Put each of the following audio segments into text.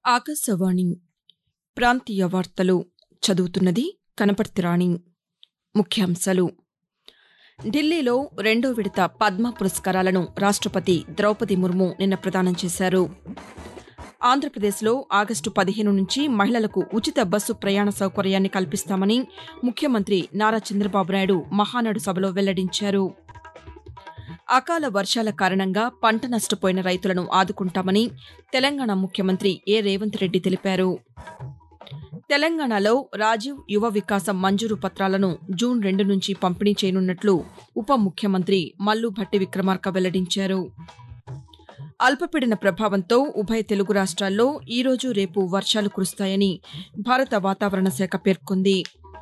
ఆకాశవాణి ప్రాంతీయ వార్తలు చదువుతున్నది కనపర్తి రాణి ముఖ్యాంశాలు ఢిల్లీలో రెండో విడత పద్మ పురస్కారాలను రాష్టపతి ద్రౌపది ముర్ము నిన్న ప్రదానం చేశారు ఆంధ్రప్రదేశ్లో ఆగస్టు పదిహేను నుంచి మహిళలకు ఉచిత బస్సు ప్రయాణ సౌకర్యాన్ని కల్పిస్తామని ముఖ్యమంత్రి నారా చంద్రబాబు నాయుడు మహానాడు సభలో వెల్లడించారు అకాల వర్షాల కారణంగా పంట నష్టపోయిన రైతులను ఆదుకుంటామని తెలంగాణ ముఖ్యమంత్రి ఏ రేవంత్ రెడ్డి తెలిపారు తెలంగాణలో రాజీవ్ యువ వికాసం మంజూరు పత్రాలను జూన్ రెండు నుంచి పంపిణీ చేయనున్నట్లు ఉప ముఖ్యమంత్రి మల్లు భట్టి విక్రమార్క వెల్లడించారు అల్పపీడన ప్రభావంతో ఉభయ తెలుగు రాష్ట్రాల్లో ఈరోజు రేపు వర్షాలు కురుస్తాయని భారత వాతావరణ శాఖ పేర్కొంది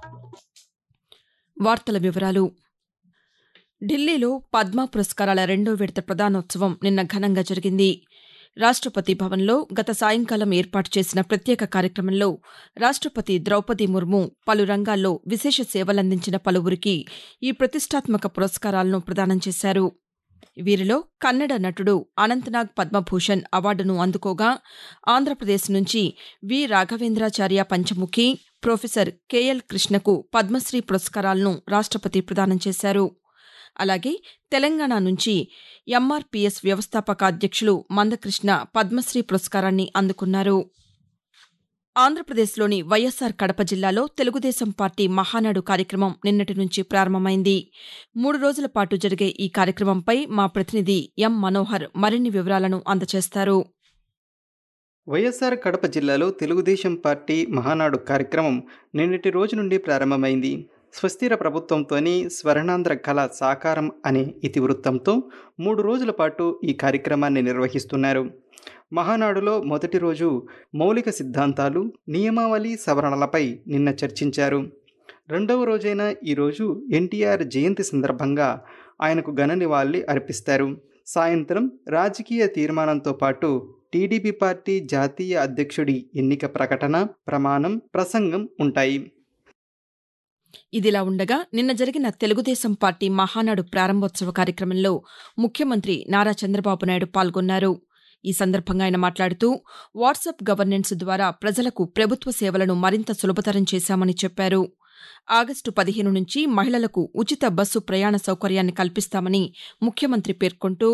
వార్తల వివరాలు ఢిల్లీలో పద్మ పురస్కారాల రెండో విడత ప్రదానోత్సవం నిన్న ఘనంగా జరిగింది రాష్టపతి భవన్లో గత సాయంకాలం ఏర్పాటు చేసిన ప్రత్యేక కార్యక్రమంలో రాష్టపతి ద్రౌపది ముర్ము పలు రంగాల్లో విశేష సేవలందించిన పలువురికి ఈ ప్రతిష్టాత్మక పురస్కారాలను ప్రదానం చేశారు వీరిలో కన్నడ నటుడు అనంతనాగ్ పద్మభూషణ్ అవార్డును అందుకోగా ఆంధ్రప్రదేశ్ నుంచి V Raghavendracharya Panchamukhi professor KL కృష్ణకు పద్మశ్రీ పురస్కారాలను రాష్టపతి ప్రదానం చేశారు అలాగే తెలంగాణ నుంచి ఎంఆర్పీఎస్ వ్యవస్థాపక అధ్యక్షులు మందకృష్ణ పద్మశ్రీ పురస్కారాన్ని అందుకున్నారు ఆంధ్రప్రదేశ్లోని వైఎస్సార్ కడప జిల్లాలో తెలుగుదేశం పార్టీ మహానాడు కార్యక్రమం నిన్నటి నుంచి ప్రారంభమైంది మూడు రోజుల పాటు జరిగే ఈ కార్యక్రమంపై మా ప్రతినిధి ఎం మనోహర్ మరిన్ని వివరాలను అందజేస్తారు వైఎస్ఆర్ కడప జిల్లాలో తెలుగుదేశం పార్టీ మహానాడు కార్యక్రమం నిన్నటి రోజు నుండి ప్రారంభమైంది స్వస్థిర ప్రభుత్వంతోని స్వర్ణాంధ్ర కళ సాకారం అనే ఇతివృత్తంతో మూడు రోజుల పాటు ఈ కార్యక్రమాన్ని నిర్వహిస్తున్నారు మహానాడులో మొదటి రోజు మౌలిక సిద్ధాంతాలు నియమావళి సవరణలపై నిన్న చర్చించారు రెండవ రోజైన ఈరోజు ఎన్టీఆర్ జయంతి సందర్భంగా ఆయనకు ఘన నివాళి అర్పిస్తారు సాయంత్రం రాజకీయ తీర్మానంతో పాటు టీడీపీ పార్టీ జాతీయ అధ్యక్షుడి ఎన్నిక ప్రకటన ప్రమాణం ప్రసంగం ఉంటాయి ఇదిలా ఉండగా నిన్న జరిగిన తెలుగుదేశం పార్టీ మహానాడు ప్రారంభోత్సవ కార్యక్రమంలో ముఖ్యమంత్రి నారా చంద్రబాబు నాయుడు పాల్గొన్నారు ఈ సందర్భంగా ఆయన మాట్లాడుతూ వాట్సాప్ గవర్నెన్స్ ద్వారా ప్రజలకు ప్రభుత్వ సేవలను మరింత సులభతరం చేశామని చెప్పారు ఆగస్టు పదిహేను నుంచి మహిళలకు ఉచిత బస్సు ప్రయాణ సౌకర్యాన్ని కల్పిస్తామని ముఖ్యమంత్రి పేర్కొంటూ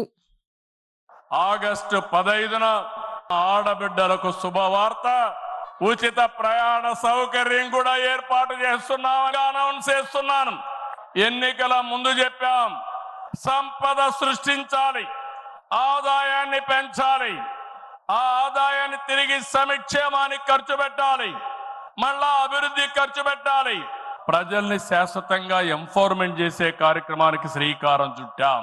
ఆగస్టు పదైదున ఆడబిడ్డలకు శుభవార్త ఉచిత ప్రయాణ సౌకర్యం కూడా ఏర్పాటు చేస్తున్నామని అనౌన్స్ చేస్తున్నాను ఎన్నికల ముందు చెప్పాం సంపద సృష్టించాలి ఆదాయాన్ని పెంచాలి ఆ ఆదాయాన్ని తిరిగి సంక్షేమానికి ఖర్చు పెట్టాలి మళ్ళా అభివృద్ధి ఖర్చు పెట్టాలి ప్రజల్ని శాశ్వతంగా ఎంఫోర్మెంట్ చేసే కార్యక్రమానికి శ్రీకారం చుట్టాం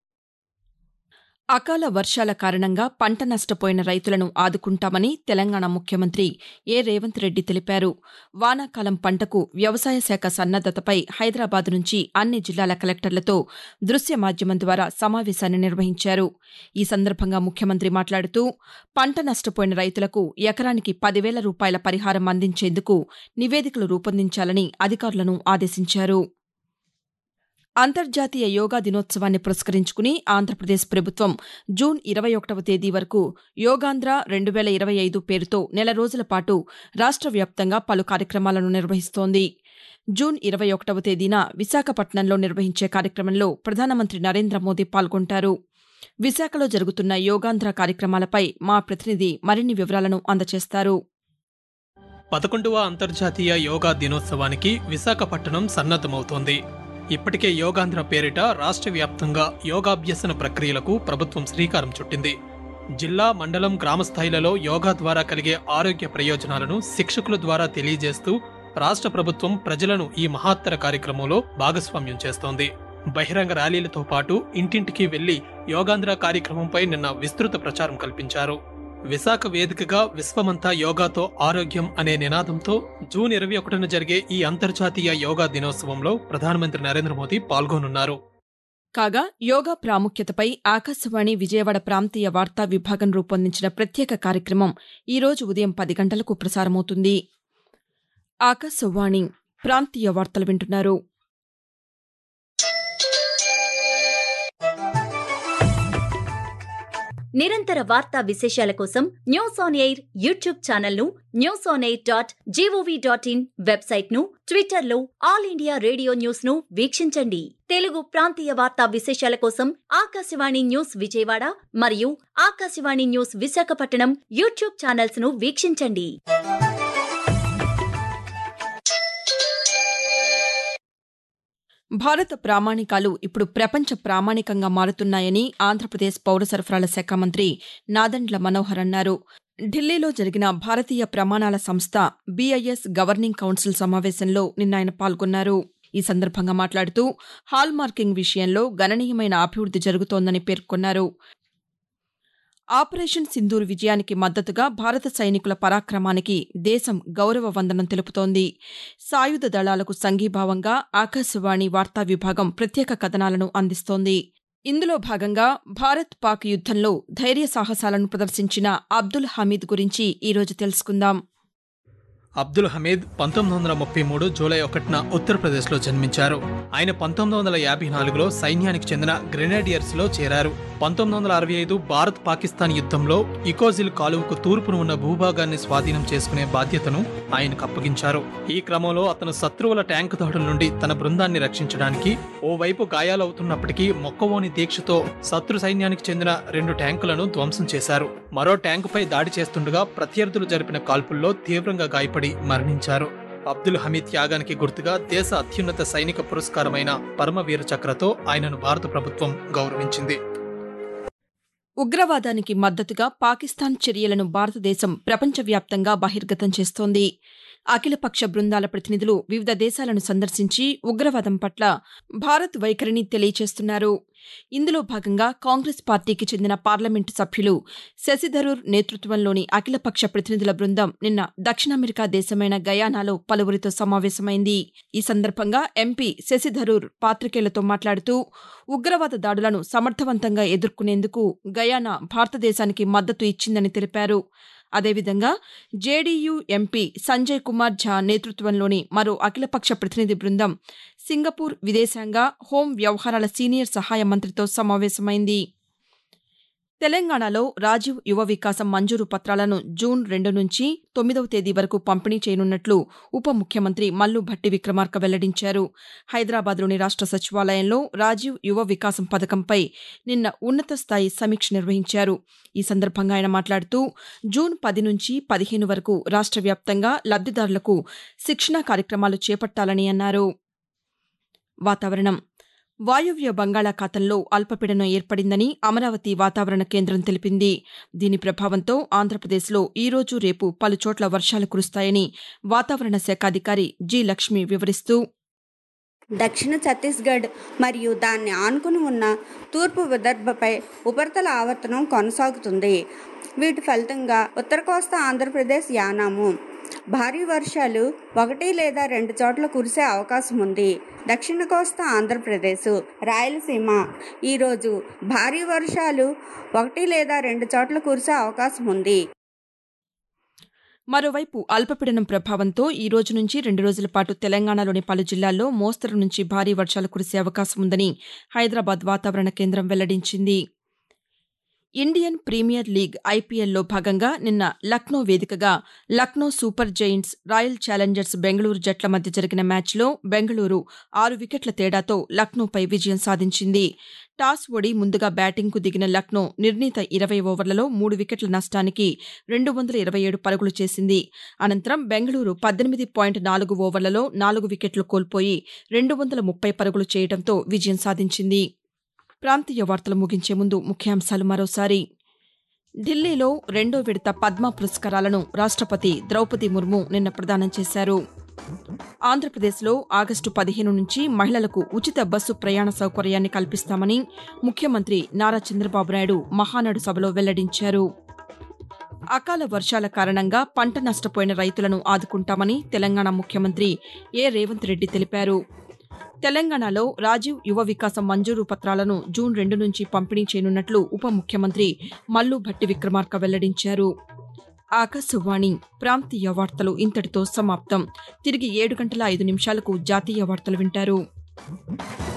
అకాల వర్షాల కారణంగా పంట నష్టపోయిన రైతులను ఆదుకుంటామని తెలంగాణ ముఖ్యమంత్రి ఏ రేవంత్ రెడ్డి తెలిపారు వానాకాలం పంటకు వ్యవసాయ శాఖ సన్నద్దతపై హైదరాబాద్ నుంచి అన్ని జిల్లాల కలెక్టర్లతో దృశ్య మాధ్యమం ద్వారా సమావేశాన్ని నిర్వహించారు ఈ సందర్భంగా ముఖ్యమంత్రి మాట్లాడుతూ పంట నష్టపోయిన రైతులకు ఎకరానికి పదివేల రూపాయల పరిహారం అందించేందుకు నివేదికలు రూపొందించాలని అధికారులను ఆదేశించారు అంతర్జాతీయ యోగా దినోత్సవాన్ని పురస్కరించుకుని ఆంధ్రప్రదేశ్ ప్రభుత్వం జూన్ ఇరవై ఒకటవ తేదీ వరకు యోగాంధ్ర రెండు వేల ఇరవై ఐదు పేరుతో నెల రోజుల పాటు రాష్ట్ర వ్యాప్తంగా పలు కార్యక్రమాలను నిర్వహిస్తోంది జూన్ ఇరవై ఒకటవ తేదీన విశాఖపట్నంలో నిర్వహించే కార్యక్రమంలో ప్రధానమంత్రి నరేంద్ర మోదీ పాల్గొంటారు విశాఖలో జరుగుతున్న యోగాంధ్ర కార్యక్రమాలపై మా ప్రతినిధి మరిన్ని వివరాలను అందజేస్తారు పదకొండవ అంతర్జాతీయ యోగా దినోత్సవానికి విశాఖపట్నం సన్నద్దమవుతోంది ఇప్పటికే యోగాంధ్ర పేరిట రాష్ట్ర వ్యాప్తంగా యోగాభ్యసన ప్రక్రియలకు ప్రభుత్వం శ్రీకారం చుట్టింది జిల్లా మండలం గ్రామ స్థాయిలలో యోగా ద్వారా కలిగే ఆరోగ్య ప్రయోజనాలను శిక్షకుల ద్వారా తెలియజేస్తూ రాష్ట్ర ప్రభుత్వం ప్రజలను ఈ మహత్తర కార్యక్రమంలో భాగస్వామ్యం చేస్తోంది బహిరంగ ర్యాలీలతో పాటు ఇంటింటికి వెళ్లి యోగాంధ్ర కార్యక్రమంపై నిన్న విస్తృత ప్రచారం కల్పించారు విశాఖ వేదికగా విశ్వమంతా యోగాతో ఆరోగ్యం అనే నినాదంతో జూన్ ఇరవై ఒకటిన జరిగే ఈ అంతర్జాతీయ యోగా దినోత్సవంలో ప్రధానమంత్రి నరేంద్ర మోదీ పాల్గొనున్నారు కాగా యోగా ప్రాముఖ్యతపై ఆకాశవాణి విజయవాడ ప్రాంతీయ వార్తా విభాగం రూపొందించిన ప్రత్యేక కార్యక్రమం ఈ రోజు ఉదయం పది గంటలకు ప్రసారమవుతుంది ఆకాశవాణి ప్రాంతీయ వార్తలు వింటున్నారు నిరంతర వార్తా విశేషాల కోసం news on air YouTube channel ను news on air dot gov dot in website ను ట్విట్టర్ లో ఆల్ ఇండియా రేడియో న్యూస్ ను వీక్షించండి తెలుగు ప్రాంతీయ వార్తా విశేషాల కోసం ఆకాశవాణి న్యూస్ విజయవాడ మరియు Akashvani news Visakhapatnam YouTube channels ను వీక్షించండి భారత ప్రామాణికాలు ఇప్పుడు ప్రపంచ ప్రామాణికంగా మారుతున్నాయని ఆంధ్రప్రదేశ్ పౌర సరఫరాల శాఖ మంత్రి నాదండ్ల మనోహర్ అన్నారు ఢిల్లీలో జరిగిన భారతీయ ప్రమాణాల సంస్థ బీఐఎస్ గవర్నింగ్ కౌన్సిల్ సమావేశంలో నిన్న ఆయన పాల్గొన్నారు ఈ సందర్భంగా మాట్లాడుతూ హాల్ మార్కింగ్ విషయంలో గణనీయమైన అభివృద్ది జరుగుతోందని పేర్కొన్నారు ఆపరేషన్ సింధూర్ విజయానికి మద్దతుగా భారత సైనికుల పరాక్రమానికి దేశం గౌరవ వందనం తెలుపుతోంది సాయుధ దళాలకు సంఘీభావంగా ఆకాశవాణి వార్తా విభాగం ప్రత్యేక కథనాలను అందిస్తోంది ఇందులో భాగంగా భారత్ పాక్ యుద్దంలో ధైర్య సాహసాలను ప్రదర్శించిన అబ్దుల్ హమీద్ గురించి ఈరోజు తెలుసుకుందాం అబ్దుల్ హమీద్ పంతొమ్మిది వందల ముప్పై మూడు జూలై ఒకటిన ఉత్తరప్రదేశ్లో జన్మించారు ఆయన పంతొమ్మిది వందల యాభై నాలుగులో సైన్యానికి చెందిన గ్రెనేడియర్స్లో చేరారు పంతొమ్మిది వందల అరవై ఐదు భారత్ పాకిస్తాన్ యుద్ధంలో ఇకోజిల్ కాలువకు తూర్పున ఉన్న భూభాగాన్ని స్వాధీనం చేసుకునే బాధ్యతను ఆయనకు అప్పగించారు ఈ క్రమంలో అతను శత్రువుల ట్యాంకు దాడుల నుండి తన బృందాన్ని రక్షించడానికి ఓవైపు గాయాలవుతున్నప్పటికీ మొక్కవోని దీక్షతో శత్రు సైన్యానికి చెందిన రెండు ట్యాంకులను ధ్వంసం చేశారు మరో ట్యాంకుపై దాడి చేస్తుండగా ప్రత్యర్థులు జరిపిన కాల్పుల్లో తీవ్రంగా గాయపడి మరణించారు అబ్దుల్ హమీద్ త్యాగానికి గుర్తుగా దేశ అత్యున్నత సైనిక పురస్కారమైన పరమవీర చక్రతో ఆయనను భారత ప్రభుత్వం గౌరవించింది ఉగ్రవాదానికి మద్దతుగా పాకిస్తాన్ చర్యలను భారతదేశం ప్రపంచవ్యాప్తంగా బహిర్గతం చేస్తోంది అఖిలపక్ష బృందాల ప్రతినిధులు వివిధ దేశాలను సందర్శించి ఉగ్రవాదం పట్ల భారత్ వైఖరిని తెలియచేస్తున్నారు ఇందులో భాగంగా కాంగ్రెస్ పార్టీకి చెందిన పార్లమెంటు సభ్యులు శశిధరూర్ నేతృత్వంలోని అఖిలపక్ష ప్రతినిధుల బృందం నిన్న దక్షిణ అమెరికా దేశమైన గయానాలో పలువురితో సమావేశమైంది ఈ సందర్భంగా ఎంపీ శశిధరూర్ పాతికేయులతో మాట్లాడుతూ ఉగ్రవాద దాడులను సమర్థవంతంగా ఎదుర్కొనేందుకు గయానా భారతదేశానికి మద్దతు ఇచ్చిందని తెలిపారు అదేవిధంగా జేడీయూ ఎంపీ సంజయ్ కుమార్ ఝా నేతృత్వంలోని మరో అఖిలపక్ష ప్రతినిధి బృందం సింగపూర్ విదేశాంగ హోం వ్యవహారాల సీనియర్ సహాయ మంత్రితో సమావేశమైంది తెలంగాణలో రాజీవ్ యువ వికాసం మంజూరు పత్రాలను జూన్ రెండు నుంచి తొమ్మిదవ తేదీ వరకు పంపిణీ చేయనున్నట్లు ఉప ముఖ్యమంత్రి మల్లు భట్టి విక్రమార్క వెల్లడించారు హైదరాబాద్లోని రాష్ట్ర సచివాలయంలో రాజీవ్ యువ వికాసం పథకంపై నిన్న ఉన్నత స్థాయి సమీక్ష నిర్వహించారు ఈ సందర్భంగా ఆయన మాట్లాడుతూ జూన్ పది నుంచి పదిహేను వరకు రాష్ట్ర వ్యాప్తంగా లబ్దిదారులకు శిక్షణా కార్యక్రమాలు చేపట్టాలని అన్నారు వాతావరణం వాయువ్య బంగాళాఖాతంలో అల్పపీడనం ఏర్పడిందని అమరావతి వాతావరణ కేంద్రం తెలిపింది దీని ప్రభావంతో ఆంధ్రప్రదేశ్లో ఈ రోజు రేపు పలు చోట్ల వర్షాలు కురుస్తాయని వాతావరణ శాఖ అధికారి జి లక్ష్మి వివరిస్తూ దక్షిణ ఛత్తీస్గఢ్ మరియు దాన్ని ఆనుకుని ఉన్న తూర్పు విదర్భపై ఉపరితల ఆవర్తనం కొనసాగుతుంది వీటి ఫలితంగా ఉత్తర కోస్తా ఆంధ్రప్రదేశ్ యానాము భారీ వర్షాలు ఒకటి లేదా రెండు చోట్ల కురిసే అవకాశం ఉంది దక్షిణ కోస్తా ఆంధ్రప్రదేశ్ రాయలసీమ ఈరోజు భారీ వర్షాలు ఒకటి లేదా రెండు చోట్ల కురిసే అవకాశం ఉంది మరోవైపు అల్పపీడనం ప్రభావంతో ఈ రోజు నుంచి రెండు రోజుల పాటు తెలంగాణలోని పలు జిల్లాల్లో మోస్తరు నుంచి భారీ వర్షాలు కురిసే అవకాశం ఉందని హైదరాబాద్ వాతావరణ కేంద్రం వెల్లడించింది ఇండియన్ ప్రీమియర్ లీగ్ ఐపీఎల్లో భాగంగా నిన్న లక్నో వేదికగా Lucknow Super Giants Royal Challengers Bengaluru జట్ల మధ్య జరిగిన మ్యాచ్లో బెంగళూరు ఆరు వికెట్ల తేడాతో లక్నోపై విజయం సాధించింది టాస్ ఓడి ముందుగా బ్యాటింగ్కు దిగిన లక్నో నిర్ణీత ఇరవై ఓవర్లలో మూడు వికెట్ల నష్టానికి రెండు వందల ఇరవై ఏడు పరుగులు చేసింది అనంతరం బెంగళూరు పద్దెనిమిది పాయింట్ నాలుగు ఓవర్లలో నాలుగు వికెట్లు కోల్పోయి రెండు వందల ముప్పై పరుగులు చేయడంతో విజయం సాధించింది ప్రాంతీయ వార్తలు ముగించే ముందు ముఖ్యాంశాలు మరోసారి ఢిల్లీలో రెండో విడత పద్మ పురస్కారాలను రాష్ట్రపతి ద్రౌపది ముర్ము నిన్న ప్రదానం చేశారు ఆంధ్రప్రదేశ్లో ఆగస్టు పదిహేను నుంచి మహిళలకు ఉచిత బస్సు ప్రయాణ సౌకర్యాన్ని కల్పిస్తామని ముఖ్యమంత్రి నారా చంద్రబాబు నాయుడు మహానాడు సభలో వెల్లడించారు అకాల వర్షాల కారణంగా పంట నష్టపోయిన రైతులను ఆదుకుంటామని తెలంగాణ ముఖ్యమంత్రి ఏ రేవంత్ రెడ్డి తెలిపారు తెలంగాణలో రాజీవ్ యువ వికాసం మంజూరు పత్రాలను జూన్ రెండు నుంచి పంపిణీ చేయనున్నట్లు ఉప ముఖ్యమంత్రి మల్లు భట్టి విక్రమార్క వెల్లడించారు ఆకాశవాణి ప్రాంతీయ వార్తలు ఇంతటితో సమాప్తం తిరిగి ఏడు గంటల ఐదు నిమిషాలకు జాతీయ వార్తలు వింటారు